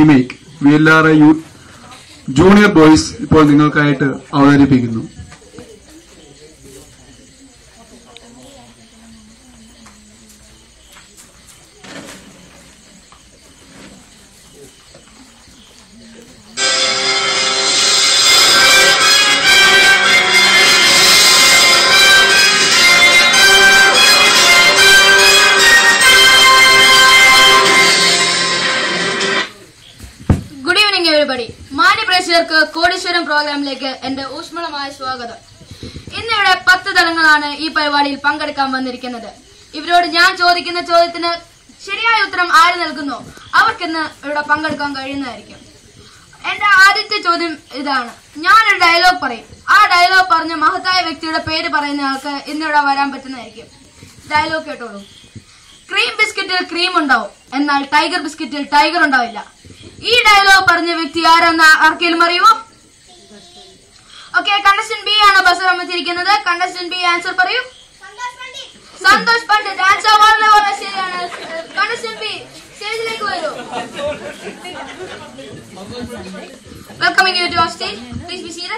Remake V L R I youth junior boys ഇപ്പോൾ നിങ്ങൾക്കായിട്ട് അവതരിപ്പിക്കുന്നു ഗുഡ് ഈവനിങ് എവരിബഡി മാന്യ പ്രേക്ഷകർക്ക് കോടീശ്വരം പ്രോഗ്രാമിലേക്ക് എന്റെ ഊഷ്മളമായ സ്വാഗതം ഇന്നിവിടെ പത്ത് ദളങ്ങളാണ് ഈ പരിപാടിയിൽ പങ്കെടുക്കാൻ വന്നിരിക്കുന്നത് ഇവരോട് ഞാൻ ചോദിക്കുന്ന ചോദ്യത്തിന് ശരിയായ ഉത്തരം ആര് നൽകുന്നോ അവർക്കിന്ന് ഇവിടെ പങ്കെടുക്കാൻ കഴിയുന്നതായിരിക്കും എന്റെ ആദ്യത്തെ ചോദ്യം ഇതാണ് ഞാനൊരു ഡയലോഗ് പറയും ആ ഡയലോഗ് പറഞ്ഞ മഹത്തായ വ്യക്തിയുടെ പേര് പറയുന്ന ആൾക്ക് ഇന്നിവിടെ വരാൻ പറ്റുന്നതായിരിക്കും ഡയലോഗ് കേട്ടോളൂ ക്രീം ബിസ്ക്കറ്റിൽ ക്രീം ഉണ്ടാവും എന്നാൽ ടൈഗർ ബിസ്ക്കറ്റിൽ ടൈഗർ ഉണ്ടാവില്ല ഈ ഡയലോഗ് പറഞ്ഞ വ്യക്തി ആരെന്ന് ആർക്കെങ്കിലും അറിയുമോ ഓക്കെ കണ്ടസ്റ്റൻ ബി ആണ് ബസ് അമ്മച്ചിരിക്കുന്നത് കണ്ടസ്റ്റൻ ബി ആൻസർ പറയൂ സന്തോഷ് പണ്ഡിറ്റ് ആൻസർ വളരെ വളരെ ശരിയാണ് കണ്ടസ്റ്റൻ ബി സ്റ്റേജിലേക്ക് വരൂ welcoming you to stage please be seated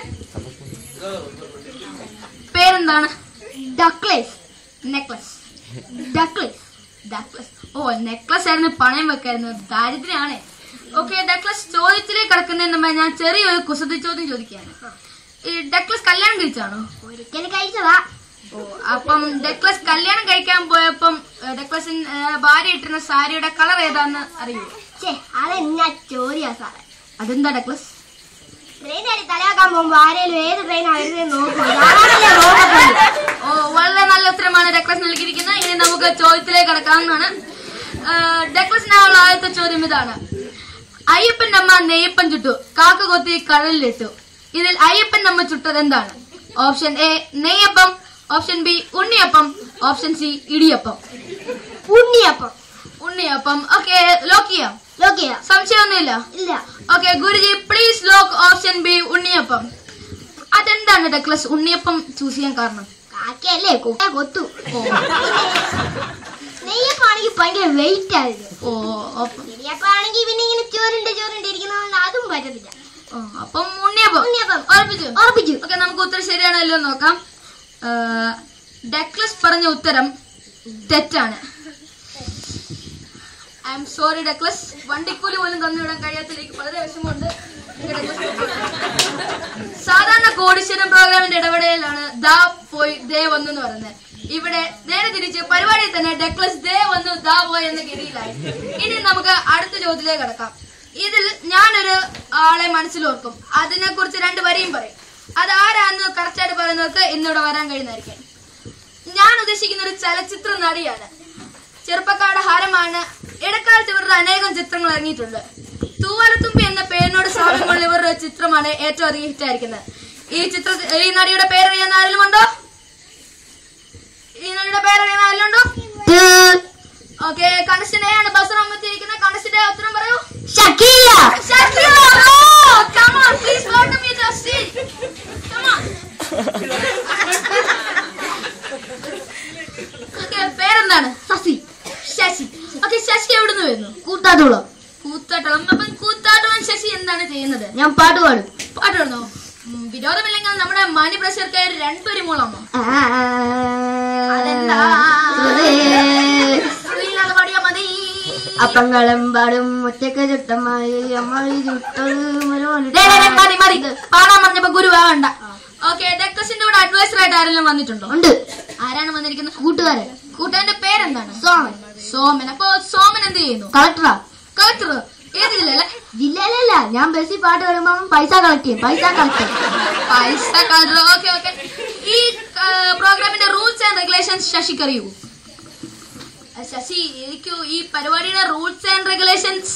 പേരെന്താണ് ഡക്ലേസ് നെക്ലസ് ഡക്ലസ് ഡക്ലസ് ഓ നെക്ലസ് ആയിരുന്നു പണയം വെക്കായിരുന്നു ദാരിദ്ര്യാണ് ഓക്കെ ഡക്ലസ് ചോദ്യത്തിലേക്ക് കിടക്കുന്നതിന് മുമ്പ് ഞാൻ ചെറിയൊരു കുസൃതി ചോദ്യം ചോദിക്കുകയാണ് ഈ ഡക്ലസ് കല്യാണം കഴിച്ചാണോ ഒരിക്കൽ കഴിച്ചതാ ഓ അപ്പം ഡക്ലസ് കല്യാണം കഴിക്കാൻ പോയപ്പം ഏ, ഡക്ലസിൻ ഏ, ഭാര്യ ഇട്ടിരുന്ന സാരിയുടെ കളർ ഏതാന്ന് അറിയൂ ഛേ അതെന്നാ ചോദ്യാ സാറേ അതെന്താ ഡക്ലസ് ട്രെയിൻ അടി തലയാക്കാൻ പോകുമ്പോ ആരേലും ഏത് ട്രെയിനാ വരുന്നത് നോക്കൂ ഞാനല്ലേ നോക്കത്തുള്ളൂ. ഓ വളരെ നല്ല ഉത്തരമാണ് ഡക്ലസ് നൽകിയിരിക്കുന്നത് ഇനി നമുക്ക് ചോദ്യത്തിലേക്ക് കടക്കാവുന്നതാണ് ഡക്ലസിനുള്ള ആദ്യത്തെ ചോദ്യം ഇതാണ് അയ്യപ്പന്റെ അമ്മ നെയ്യപ്പൻ ചുട്ടു കാക്ക കൊത്തി കടലിലിട്ടു ഇതിൽ അയ്യപ്പന്റെ അമ്മ ചുട്ടത് എന്താണ് ഓപ്ഷൻ എ നെയ്യപ്പം ഓപ്ഷൻ ബി ഉണ്ണിയപ്പം ഓപ്ഷൻ സി ഇടിയപ്പം ഉണ്ണിയപ്പം ഉണ്ണിയപ്പം ഓക്കെ ലോക്ക് ചെയ്യാം നോക്കിയാ സംശയമൊന്നുമില്ല ഇല്ല okay Guruji please lock option B ഉണ്ണിയപ്പം അതെന്താണ് ഡക്ലസ് ഉണ്ണിയപ്പം ചൂസ് ചെയ്യാൻ കാരണം കാക്കയല്ലേ കുക്ക കൊത്തു ഓ നെയ്യപ്പാണെങ്കിൽ ഭയങ്കര വെയിറ്റ് ആയിരുന്നു ഓ അപ്പം ഇടിയപ്പാണെങ്കിൽ പിന്നെ ഇങ്ങനെ ചോരുണ്ട് ചോരുണ്ട് ഇരിക്കുന്നതുകൊണ്ട് അതും പറ്റത്തില്ല ഓ, അപ്പം ഉണ്ണിയപ്പം ഉണ്ണിയപ്പം. ഉറപ്പിച്ചു ഉറപ്പിച്ചു ഓക്കെ നമുക്ക് ഉത്തരം ശരിയാണല്ലോ എന്ന് നോക്കാം ഡക്ലസ് പറഞ്ഞ ഉത്തരം തെറ്റാണ് ഐ എം സോറി ഡക്ലസ് വണ്ടിക്കൂലി പോലും തന്നുവിടാൻ കഴിയാത്തതിലേക്ക് വളരെ വിഷമമുണ്ട് എനിക്ക് ഡക്ലസ് തെറ്റിപ്പോയി. സാധാരണ കോടീശ്വരം പ്രോഗ്രാമിന്റെ ഇടപെടലിലാണ് ദാ പോയി ദേ വന്നു എന്ന് പറയുന്നത് ഇവിടെ നേരെ തിരിച്ച് പരിപാടിയിൽ തന്നെ ഡക്ലസ് ദേ വന്നു ദാ പോയി എന്ന ഗതിയിലായി ഇനി നമുക്ക് അടുത്ത ചോദ്യത്തിലേക്ക് കടക്കാം ഇതിൽ ഞാനൊരു ആളെ മനസ്സിലോർക്കും അതിനെ കുറിച്ച് രണ്ട് വരിയും പറയും അത് ആരാന്ന് കറക്റ്റായിട്ട് പറയുന്നവർക്ക് ഇന്നിവിടെ വരാൻ കഴിയുന്നതായിരിക്കും ഞാൻ ഉദ്ദേശിക്കുന്ന ഒരു ചലച്ചിത്ര നടിയാണ് ചെറുപ്പക്കാരുടെ ഹാരമാണ് ഇടക്കാലത്ത് ഇവരുടെ അനേകം ചിത്രങ്ങൾ ഇറങ്ങിയിട്ടുണ്ട് തൂവാലത്തുമ്പി എന്ന പേരിനോട് സാമ്യമുള്ള ഇവരുടെ ചിത്രമാണ് ഏറ്റവും അധികം ഹിറ്റായിരിക്കുന്നത് ഈ ചിത്ര ഈ നടിയുടെ പേരറിയാൻ ആരെങ്കിലും ഉണ്ടോ ഈ നടിയുടെ പേരറിയാൻ ആരെങ്കിലും ഉണ്ടോ ഓക്കെ കണക്ഷനെ ആണ് ബസ് അമ്മത്തിരിക്കുന്നത് കണക്ഷന്റെ ഉത്തരം പറയൂ Shakeela Shakira! Oh, come on, please welcome me to the stage. Come on. Okay, പേരെന്താണ് സസി ശശി ഓക്കെ ശശി എവിടുന്ന് വരുന്നു കൂത്താട്ടുളം കൂത്താട്ടം അപ്പം കൂത്താട്ടം ശശി എന്താണ് ചെയ്യുന്നത് ഞാൻ പാട്ട് പാടും പാട്ട് പാടുന്നോ ഉം, വിരോധമില്ലെങ്കിൽ നമ്മുടെ മാന്യ പ്രേക്ഷകർക്കായി രണ്ടുപേരും മൂളാമോ അതെന്താ ശ്രീനാഥ പാടിയാ മതി അപ്പങ്ങളും പാടും ഒറ്റക്ക് ചുട്ടമായി അമ്മ ചുട്ടത് മരുമോന് ദേ, ദേ, ദേ, മതി മതി പാടാൻ പറഞ്ഞപ്പോ ഗുരു വേണ്ട ഓക്കെ ഡെക്ടസിന്റെ കൂടെ അഡ്വൈസർ ആയിട്ട് ആരെങ്കിലും വന്നിട്ടുണ്ടോ ഉണ്ട് ആരാണ് വന്നിരിക്കുന്നത് കൂട്ടുകാരൻ കൂട്ടുകാരന്റെ പേരെന്താണ് സോമൻ സോമൻ അപ്പൊ സോമൻ എന്ത് ചെയ്യുന്നു കളക്ടറാ കളക്ടർ ഏത് ജില്ലയിലെ ജില്ലയിലല്ല ഞാൻ ബസ്സിൽ പാട്ട് പാടുമ്പോ അവൻ പൈസ കളക്ട് ചെയ്യും പൈസ കളക്ട് ചെയ്യും പൈസ കളക്ടർ ഓക്കെ ഓക്കെ ഈ പ്രോഗ്രാമിന്റെ റൂൾസ് ആൻഡ് റെഗുലേഷൻസ് ശശിക്ക് അറിയൂ ആ, ശശി എനിക്ക് ഈ പരിപാടിയുടെ റൂൾസ് ആൻഡ് റെഗുലേഷൻസ്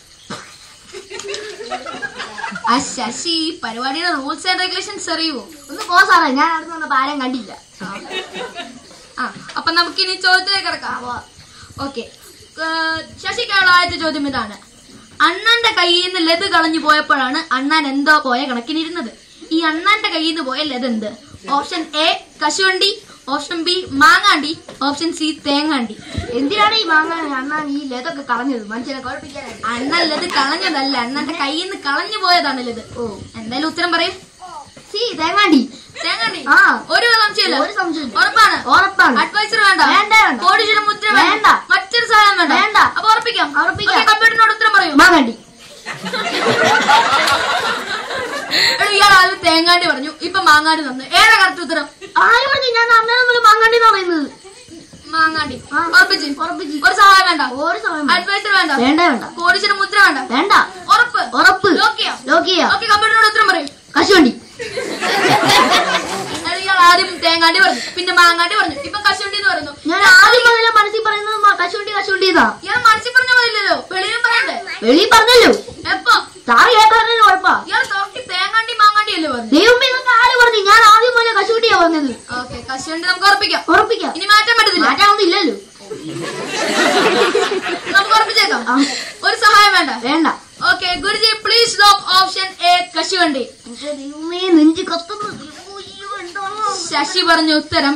ആ ശശി ഈ പരിപാടിയുടെ റൂൾസ് ആൻഡ് റെഗുലേഷൻസ് അറിയുമോ ഒന്ന് പോ സാറേ ഞാൻ അടുത്ത് വന്നപ്പോ ആരും കണ്ടില്ല ആ അപ്പൊ നമുക്ക് ഇനി ചോദ്യത്തിലേക്ക് കിടക്കാം ഓക്കെ ശശിക്കുള്ള ആദ്യത്തെ ചോദ്യം ഇതാണ് അണ്ണന്റെ കയ്യിൽ നിന്ന് ലത് കളഞ്ഞു പോയപ്പോഴാണ് അണ്ണൻ എന്തോ പോയ കണക്കിനിരുന്നത് ഈ അണ്ണന്റെ കയ്യിൽ നിന്ന് പോയ ലത് എന്ത് ഓപ്ഷൻ എ കശുവണ്ടി ഓപ്ഷൻ ബി മാങ്ങാണ്ടി ഓപ്ഷൻ സി തേങ്ങാണ്ടി എന്തിനാണ് ഈ മാങ്ങാൻ അണ്ണാൻ ഈ ലതൊക്കെ കളഞ്ഞത് മനുഷ്യനെ കുഴപ്പിക്കാനായി അണ്ണല്ലത് കളഞ്ഞതല്ല അണ്ണന്റെ കയ്യിൽ നിന്ന് കളഞ്ഞു പോയതാണല്ലത് ഓ എന്തായാലും ഉത്തരം പറയും സി തേങ്ങാണ്ടി തേങ്ങാണ്ടി ആ. ഒരു സംശയമില്ല ഒരു സംശയമില്ല. ഉറപ്പാണ് ഉറപ്പാണ് അഡ്വൈസർ വേണ്ട വേണ്ട, വേണ്ട. കോടീശ്വരം മുദ്ര വേണ്ട. മറ്റൊരു സാധനം വേണ്ട വേണ്ട. അപ്പൊ ഉറപ്പിക്കാം ഉറപ്പിക്കാം. Okay, കമ്പ്യൂട്ടറിനോട് ഉത്തരം പറയൂ മാങ്ങാണ്ടി എടോ, ഇയാൾ ആദ്യം തേങ്ങാണ്ടി പറഞ്ഞു ഇപ്പൊ മാങ്ങാണ്ടി തന്നു ഏതാ കറക്റ്റ് ഉത്തരം ആര് പറഞ്ഞു ഞാൻ അണ്ണനെ നമ്മൾ മാങ്ങാണ്ടി എന്ന് പറയുന്നത് മാങ്ങാണ്ടി ആ. ഉറപ്പിച്ച് ഉറപ്പിച്ച്. ഒരു സഹായം വേണ്ട ഒരു സമയം വേണ്ട. അഡ്വൈസർ വേണ്ട വേണ്ട വേണ്ട കോടീശ്വരം മുദ്ര വേണ്ട വേണ്ട ഉറപ്പ് ഉറപ്പ് ലോക്ക് ചെയ്യാം ലോക്ക് ചെയ്യാം ഓക്കെ കമ്പ്യൂട്ടറിനോട് ഉത്തരം പറയും കശുവണ്ടി എടോ, ഇയാൾ ആദ്യം തേങ്ങാണ്ടി പറഞ്ഞു പിന്നെ മാങ്ങാണ്ടി പറഞ്ഞു ഇപ്പൊ കശുവണ്ടി എന്ന് പറയുന്നു ഞാൻ ആദ്യം മുതലേ മനസ്സിൽ പറയുന്നത് മ- കശുവണ്ടി കശുവണ്ടി എന്നാ ഇയാൾ മനസ്സിൽ പറഞ്ഞ മതില്ലല്ലോ വെളിയിലും പറയണ്ടേ വെളി പറഞ്ഞല്ലോ എപ്പോ സാറ് കേൾക്കാറിന് കുഴപ്പാ ഇയാൾ കറക്റ്റ് തേങ്ങാണ്ടി മാങ്ങാണ്ടി അല്ലേ പറഞ്ഞു ദൈവമേ ഇതൊക്കെ ആര് പറഞ്ഞു ഞാൻ ആദ്യം മുതലേ കശുവണ്ടിയാ പറഞ്ഞത് ഓക്കെ കശുവണ്ടി നമുക്ക് ഉറപ്പിക്കാം ഉറപ്പിക്കാം ഇനി മാറ്റാൻ പറ്റത്തില്ല മാറ്റാനൊന്നും ഇല്ലല്ലോ നമുക്ക് ഉറപ്പിച്ചേക്കാം ആ. ഒരു സഹായം വേണ്ട വേണ്ട okay Guruji please lock option A കശുവണ്ടി പക്ഷേ ദൈവമേ നെഞ്ച് കത്തുന്നു അയ്യോ, എന്താണോ? ശശി പറഞ്ഞ ഉത്തരം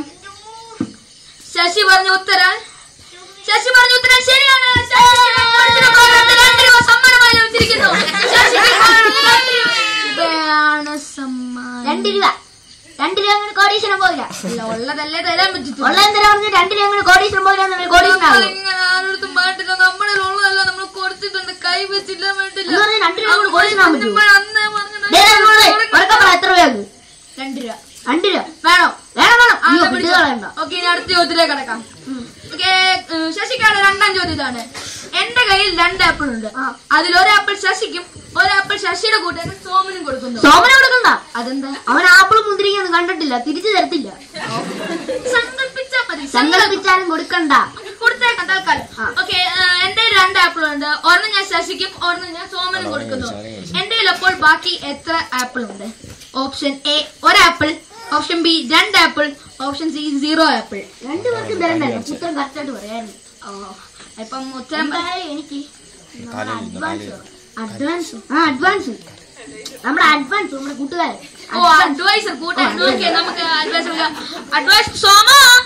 ശശി പറഞ്ഞ ഉത്തരം ശശി പറഞ്ഞ ഉത്തരം ശരിയാണ് ശശിക്ക് കൊടുത്തിരുന്ന പ്രോഗ്രാമിന് രണ്ട് രൂപ സമ്മാനമായി ലഭിച്ചിരിക്കുന്നു ശശിക്ക് രണ്ട് രൂപയാണ് സമ്മാനം രണ്ട് രൂപ രണ്ട് രൂപ കൊണ്ട് കോടീശ്വരം പോകില്ല അല്ല, ഉള്ളതല്ലേ തരാൻ പറ്റത്തുള്ളൂ ഉള്ള എന്തിനാ പറഞ്ഞ രണ്ട് രൂപ കൊണ്ട് കോടീശ്വരം പോകില്ല കോടീശ്വരം നമ്മളിങ്ങനെ ആരോടത്തും പാട്ടില്ല നമ്മളിൽ ഉള്ളതല്ല നമ്മൾ കൊടുത്തിട്ടുണ്ട് കൈ വെച്ചില്ല വേണ്ടില്ല എന്ന് പറഞ്ഞാൽ രണ്ട് രൂപ കൊണ്ട് കോടീശ്വരം ആവാൻ പറ്റുമോ? അന്നേ പറഞ്ഞത് ദേ, ദേ, ദേ, ദേ, ഉറക്കെ പറ, എത്ര രൂപയാക്ക് രണ്ട് രൂപ രണ്ട് രൂപ വേണോ വേണം വേണം ആ, അയ്യോ എന്നാ വിട്ടു പിടിച്ചോ. കളയണ്ട ഓക്കെ ഇനി അടുത്ത ചോദ്യത്തിലേക്ക് കടക്കാം ഓക്കെ ശശിക്കാണ് രണ്ടാം ചോദ്യം ഇതാണ് എന്റെ കയ്യിൽ രണ്ട് ആപ്പിൾ ഉണ്ട് ആ. അതിൽ ഒരു ആപ്പിൾ ശശിക്കും ഒരു ആപ്പിൾ ശശിയുടെ കൂട്ടുകാരൻ സോമനും കൊടുക്കുന്നു സോമനെ കൊടുക്കണ്ട അതെന്താ അവൻ ആപ്പിളും മുന്തിരിക്കൊന്നും കണ്ടിട്ടില്ല തിരിച്ചു തരത്തില്ല സങ്കല്പിച്ചാ മതി സങ്കല്പി സങ്കല്പിച്ചാലും കൊടുക്കണ്ട കൊടുത്തേക്കാം തൽക്കാലം ആ. ഓക്കെ എന്റെ രണ്ട് ആപ്പിൾ ഉണ്ട് ഒരെണ്ണം ഞാൻ ശശിക്കും ഒരെണ്ണം ഞാൻ സോമനും കൊടുക്കുന്നു എന്റെ അപ്പോൾ ബാക്കി എത്ര ആപ്പിൾ ഉണ്ട് ഓപ്ഷൻ എ ഒരു ആപ്പിൾ ഓപ്ഷൻ ബി രണ്ട് apple option C zero apple രണ്ടുപേർക്കും തരണ്ടല്ലോ ഉത്തരം കറക്റ്റായിട്ട് പറയായിരുന്നു ഇപ്പം ഉത്തരം പറ- എന്തായാലും എനിക്ക് അഡ്വാൻസ് അഡ്വാൻസ് ആ അഡ്വാൻസ് നമ്മുടെ അഡ്വാൻസ് നമ്മുടെ കൂട്ടുകാരൻ ഓ അഡ്വൈസർ കൂട്ടാൻ ഓക്കെ നമുക്ക് അഡ്വൈസർ അഡ്വൈസ് സോമ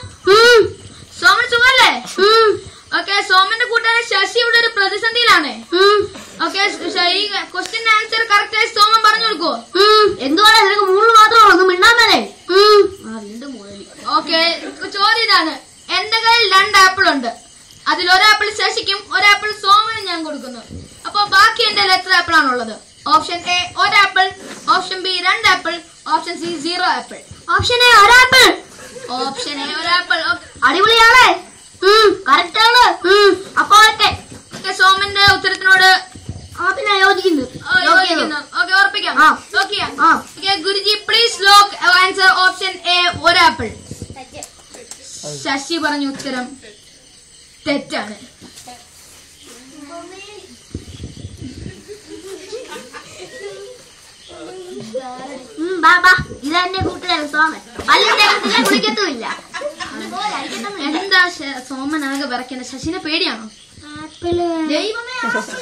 സോമൻ സുഖല്ലേ ഓക്കെ സോമന്റെ കൂട്ടുകാരൻ ശശി ഇവിടെ ഒരു പ്രതിസന്ധിയിലാണ് ഓക്കെ ഈ ക്വസ്റ്റ്യൻ ആൻസർ കറക്റ്റ് ആയി സോമൻ പറഞ്ഞു കൊടുക്കുവോ എന്തുവാണ് നിനക്ക് മൂന്ന് മാത്രമേ ഉള്ളൂ മിണ്ടാൻ മേലെ ആ വീണ്ടും മുതലി ഓക്കെ ചോദ്യം ഇതാണ് എന്റെ കയ്യിൽ രണ്ട് ആപ്പിൾ ഉണ്ട് അതിൽ ഒരു ആപ്പിൾ ശശിക്കും ഒരു ആപ്പിൾ സോമനും ഞാൻ കൊടുക്കുന്നു അപ്പൊ ബാക്കി എന്റെ കയ്യിൽ എത്ര ആപ്പിൾ ആണുള്ളത് ഓപ്ഷൻ എ ഒരു ആപ്പിൾ ഓപ്ഷൻ ബി രണ്ട് apple option C zero apple option A ഒരാപ്പിൾ ഓപ്ഷൻ എ ഒരു ആപ്പിൾ അടിപൊളിയാളെ കറക്റ്റ് ആണ് അപ്പൊ ഓക്കെ ഓക്കെ സോമന്റെ ഉത്തരത്തിനോട് ആ പിന്നെ യോജിക്കുന്നു ആ, യോജിക്കുന്നു ഓക്കെ ഉറപ്പിക്കാം ആ. ലോക്ക് ചെയ്യാം ആ okay Guruji please lock answer option A ഒരു ആപ്പിൾ ശശി പറഞ്ഞ ഉത്തരം തെറ്റാണ് ഉം, ബാ ബാ ഇതെന്റെ കൂട്ടുകാരൻ സോമൻ പല്ലും തേക്കത്തില്ല കുളിക്കത്തുമില്ല എന്താ ശ- സോമൻ ആകെ വിറയ്ക്കുന്നത് ശശിനെ പേടിയാണോ ആപ്പിള് ദൈവമേ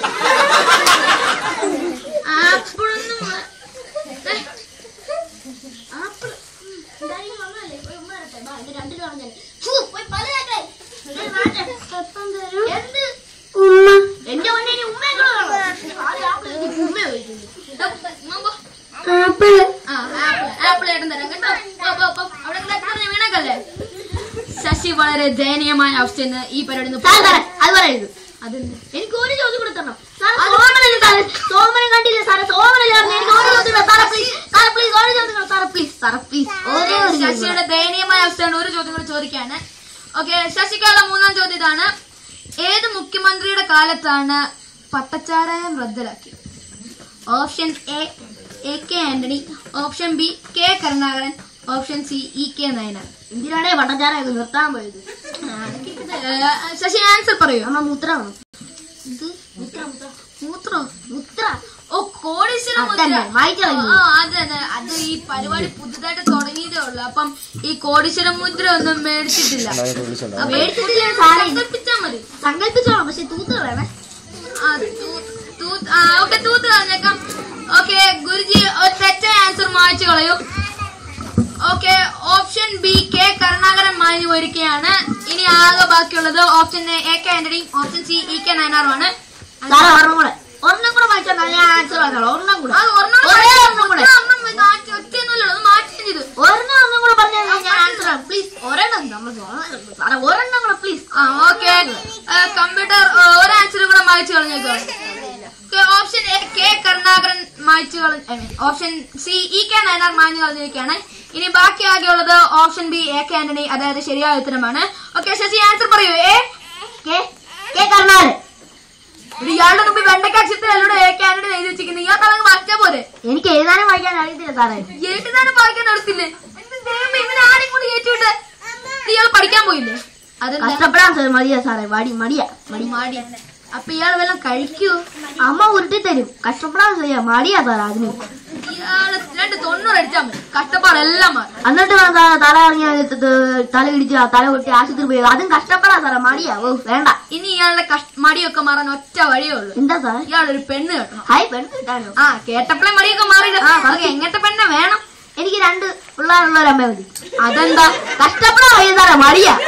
ആപ്പിളൊന്നും വ- ഏ, ആപ്പിൾ എന്തായാലും വന്നതല്ലേ? പോയി ഉമ്മ തരട്ടെ. ബാ, ഇത് രണ്ട് രൂപ കളഞ്ഞാലേ. ഫു, പോയി പല്ല് തേക്കേ. ഇത് മാറ്റ്. എന്ത്? എന്റെ പൊന്നേ, ഇനി ഉമ്മയും കൂടെ വേണോ? ആദ്യം ആപ്പിൾ എടുത്ത് ഉമ്മ ചോദിക്കുന്നു. ഇതാ, ഉമ്മ പോ. ആപ്പിള് ആ ആപ്പിൾ ആപ്പിൾ ഏട്ടൻ തരാം കേട്ടോ പോ, പോ, പോ. അവിടെ കിടന്ന് എത്ര ഞാൻ വീണേക്കല്ലേ ശശി വളരെ ദയനീയമായ അവസ്ഥയിൽ നിന്ന് ഈ പരിപാടി സാർ സാറേ അത് പറയരുത് അതെന്ത് എനിക്ക് ഒരു ചോദ്യം കൂടെ തരണം സാറേ സോമനല്ലേ സാറേ സോമനെ കണ്ടില്ലേ സാറേ സോമനല്ലേ പറഞ്ഞു എനിക്ക് ഒരു ചോദ്യം കൂടെ. സാറേ പ്ലീസ് സാറേ പ്ലീസ് ഒരു ചോദ്യം കൂടെ. സാറേ പ്ലീസ് സാറേ പ്ലീസ് ഒരേ ഒരു ചോദ്യം കൂടെ. ശശിയുടെ ദയനീയമായ അവസ്ഥയാണ് ഒരു ചോദ്യം കൂടെ ചോദിക്കാണ് ഓക്കെ ശശിക്കുള്ള മൂന്നാം ചോദ്യം ഇതാണ് ഏത് മുഖ്യമന്ത്രിയുടെ കാലത്താണ് പട്ടച്ചാരായം റദ്ദലാക്കിയത് option A A K Antony option B K Karunakaran option C E K Nayanar എന്തിനാണേ പട്ടച്ചാറൊക്കെ നിർത്താൻ പോയത് ഏഹ്, ശശി ആൻസർ പറയൂ അമ്മ മൂത്രമാണ് ഇത് മുത്ര മുത്ര മൂത്രോ മുത്ര ഓ കോടീശ്വര മുദ്ര അതന്നെ, മായ്ക്കളഞ്ഞു. ആ അതന്നെ അത് ഈ പരിപാടി പുതുതായിട്ട് തുടങ്ങിയതേ ഉള്ളു അപ്പം ഈ കോടീശ്വര മുദ്ര ഒന്നും മേടിച്ചിട്ടില്ല ആ, മേടിച്ചിട്ടില്ലേ സാറേ സങ്കല്പിച്ചാ മതി സങ്കല്പിച്ചോളാം പക്ഷെ തൂത്ത് കളയണേ ആ, തൂ- തൂ- ആ, ഓക്കെ തൂത്ത് കളഞ്ഞേക്കാം ഓക്കെ ഗുരുജി ഒരു തെറ്റായ ആൻസർ മായ്ച്ചു കളയൂ okay option B K Karunakaran മാഞ്ഞു പോയിരിക്കുകയാണ് ഇനി ആകെ ബാക്കിയുള്ളത് ഓപ്ഷൻ എ എ കെ ആന്റണിയും ഓപ്ഷൻ സി ഇ കെ നയനാറുമാണ് സാറേ ഒരെണ്ണം കൂടെ ഒരെണ്ണം കൂടെ വായിച്ചാൽ നല്ല ആൻസർ ആക്കണം ഒരെണ്ണം കൂടെ അത് ഒരെണ്ണം ഒരേ ഒരെണ്ണം കൂടെ ഒറ്റയൊന്നുമില്ല അത് മാറ്റി ചെയ്ത് ഒരെണ്ണം ഒന്നും കൂടെ പറഞ്ഞാൽ ഞാൻ ആൻസർ പ്ലീസ് ഒരെണ്ണം നമ്മൾ സാറേ ഒരെണ്ണം കൂടെ പ്ലീസ് ആ ഓക്കെ കമ്പ്യൂട്ടർ ഒരു ആൻസറും കൂടെ മായ്ച്ചു കളഞ്ഞേക്കാണ് ഓപ്ഷൻ എ കെ കരുണാകരൻ മായ്ച്ചു കളഞ്ഞ option C E K Nayanar മാഞ്ഞു കളഞ്ഞിരിക്കുകയാണ് ഇനി ബാക്കി ആകെയുള്ളത് option B A K Antony അതായത് ശരിയായ ഉത്തരമാണ് ഓക്കെ ശശി ആൻസർ പറയൂ എ കെ കെ കർണാടൻ ഇത് ഇയാളുടെ മുമ്പിൽ വെണ്ടക്ക അക്ഷരത്തിലൂടെ എ കെ ആന്റണി എഴുതി വെച്ചിരിക്കുന്നത് ഇയാൾക്ക് അതങ്ങ് മാറ്റാ പോരെ എനിക്ക് എഴുതാനും വായിക്കാൻ അറിയത്തില്ല സാറേ എഴുതാനും വായിക്കാൻ അറിയത്തില്ലേ എന്ത് ദൈവമേ, ഇവനെ ആരെയും കൂടി കയറ്റിവിട്ട് ഇയാൾ പഠിക്കാൻ പോയില്ലേ അതെന്താ കഷ്ടപ്പെടാൻ സാർ മതിയാ സാറേ മടി മടിയാ മടി മാടി അപ്പൊ ഇയാൾ വല്ലതും കഴിക്കൂ അമ്മ ഉരുട്ടി തരും കഷ്ടപ്പെടാൻ ചെയ്യാ മടിയാ സാർ അതിന് ഇയാള് രണ്ട് തൊണ്ണൂറ് അടിച്ചാൽ മതി കഷ്ടപ്പാടെല്ലാം മാറും എന്നിട്ട് വേണം സാറേ തല ഇറങ്ങി തല ഇടിച്ച് ആ തല കൊട്ടി ആശുപത്രി പോയി അതും കഷ്ടപ്പെടാ സാറേ മടിയാ ഓ വേണ്ട ഇനി ഇയാളുടെ കഷ്- മടിയൊക്കെ മാറാൻ ഒറ്റ വഴിയേ ഉള്ളൂ എന്താ സാറേ ഇയാളൊരു പെണ്ണ് കെട്ടണം ഹായ് പെണ്ണ് കിട്ടാനോ ആ കേട്ടപ്പോഴേ മടിയൊക്കെ മാറിയില്ല നമുക്ക് എങ്ങനത്തെ പെണ്ണെ വേണം എനിക്ക് രണ്ട് പിള്ളേരുള്ള ഒരു അമ്മ മതി അതെന്താ കഷ്ടപ്പെടാൻ വയ്യ സാറേ മടിയാ